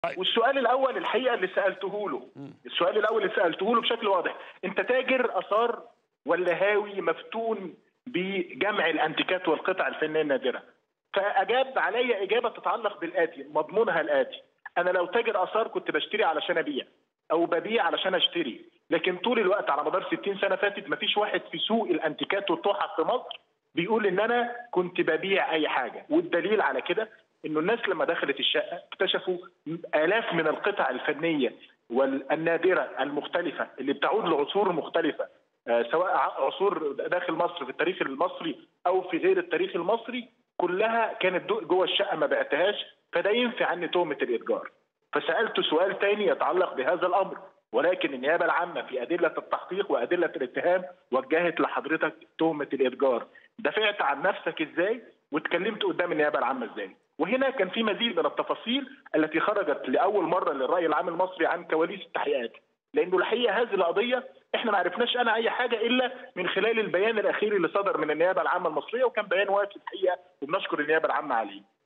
طيب. والسؤال الاول الحقيقه اللي سالته له السؤال الاول اللي سالته له بشكل واضح انت تاجر اثار ولا هاوي مفتون بجمع الانتيكات والقطع الفنيه النادره فاجاب علي اجابه تتعلق بالاتي مضمونها الاتي انا لو تاجر اثار كنت بشتري علشان ابيع او ببيع علشان اشتري لكن طول الوقت على مدار 60 سنه فاتت مفيش واحد في سوق الانتيكات والتحف في مصر بيقول ان انا كنت ببيع اي حاجه والدليل على كده انه الناس لما دخلت الشقه اكتشفوا الاف من القطع الفنيه والنادره المختلفه اللي بتعود لعصور مختلفه آه، سواء ع- عصور داخل مصر في التاريخ المصري او في غير التاريخ المصري كلها كانت دو- جوه الشقه ما بعتهاش فده ينفي عني تهمه الاتجار فسالته سؤال تاني يتعلق بهذا الامر ولكن النيابه العامه في ادله التحقيق وادله الاتهام وجهت لحضرتك تهمه الاتجار دافعت عن نفسك ازاي واتكلمت قدام النيابه العامه ازاي وهنا كان في مزيد من التفاصيل التي خرجت لاول مره للراي العام المصري عن كواليس التحقيقات لانه الحقيقه هذه القضيه احنا ما عرفناش انا اي حاجه الا من خلال البيان الاخير اللي صدر من النيابه العامه المصريه وكان بيان وافي الحقيقه وبنشكر النيابه العامه عليه